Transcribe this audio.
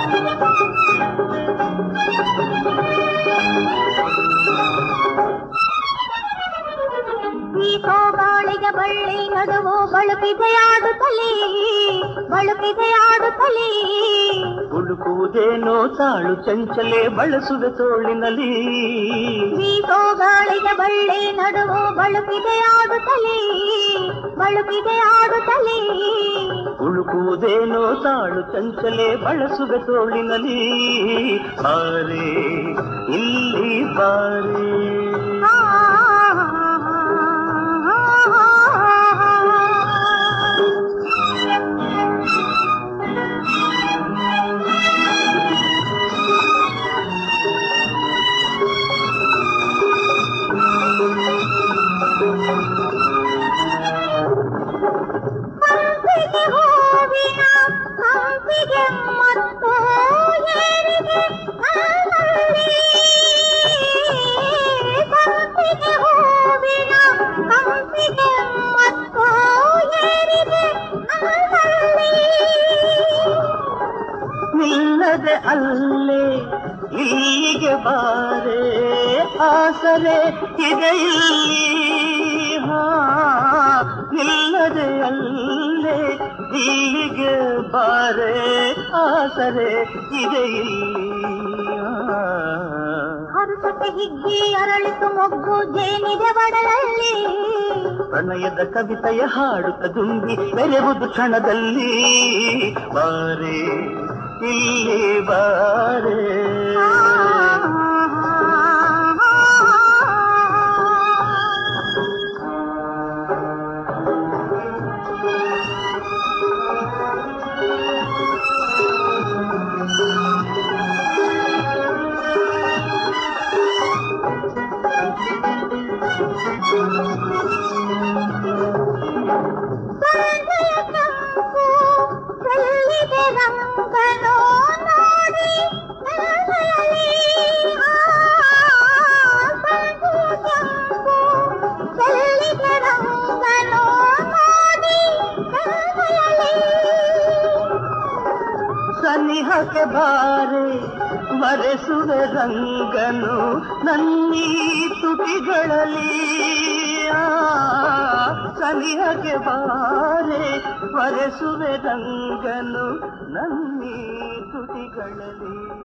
ಬೀಸೋ ಗಾಳಿಗೆ ಬಳ್ಳಿ ನಡುವು ಬಳುಕಿದೆಯಾಡುತ್ತಲೇ ಬಳುಕಿದೆಯಾಡುತ್ತಲೇ ಹುಡುಕುವುದೇನೋ ತಾಳು ಚಂಚಲೆ ಬಳಸುವೆ ತೋಳಿನಲ್ಲಿ ಬೀಸೋ ಗಾಳಿಗೆ ಬಳ್ಳಿ ನಡುವು ಬಳುಕಿದೆಯಾಡುತ್ತಲೇ ಬಳುಕಿದೆಯಾಡುತ್ತಲೇ ಹುಡುಕುವುದೇನೋ ತಾಳು ಚಂಚಲೆ ಬಳಸುವೆ ತೋಳಿನಲ್ಲಿ ಬಾರೆ ಇಲ್ಲಿ ಬಾರೆ ಆ ಹಂಪಿಗೆ ಹೂವಿನ ಹಂಪಿಗೆ ಮತ್ತು ಏರಿಗೆ ನನ್ನಲ್ಲಿ ಹಂಪಿಗೆ ಹೂವಿನ ಹಂಪಿಗೆ ಮತ್ತು ಏರಿಗೆ ನನ್ನಲ್ಲಿ ನಿಲ್ಲದೆ ಅಲ್ಲೇ ಇಲ್ಲಿಗೆ ಬಾರೆ ಆಸರೆ ಇದೆ ಇಲ್ಲಿ ಹಾ ನಿಲ್ಲದೆ ಅಲ್ಲೇ ಇಲ್ಲಿಗೆ ಬಾರೆ ಆಸರೆ ಇದೆ ಇಲ್ಲಿ ಆ. ಹರುಸಕ್ಕೆ ಹಿಗ್ಗಿ ಅರಳಿತು ಮೊಗ್ಗು ಜೇನಿದೆ ಬಡಲಲ್ಲಿ ಪ್ರಣಯದ ಕವಿತೆಯ ಹಾಡುತ್ತ ದುಂಬಿ ಬೆರೆವುದು ಕ್ಷಣದಲ್ಲಿ ಬಾರೆ ಇಲ್ಲಿ ಬಾರೆ ಸಂಜೆಯ ತಂಪು ಚೆಲ್ಲಿದೆ ರಂಗನೋ ನೋಡಿ ನೆಲೆಯಲ್ಲಿ. ಆ, ಸಂಜೆಯ ತಂಪು ಚೆಲ್ಲಿದೆ ರಂಗನೋ ನೋಡಿ ನೆಲೆಯಲ್ಲಿ. ಸನಿಹಕ್ಕೆ ಬಾರೆ ಮರೆಸುವೆ ರಂಗನು ನನ್ನೀ ತುಟಿಗಳಲ್ಲಿ ಆ, ಸನಿಹಕ್ಕೆ ಬಾರೆ ಮರೆಸುವೆ ರಂಗನು ನನ್ನೀ ತುಟಿಗಳಲ್ಲಿ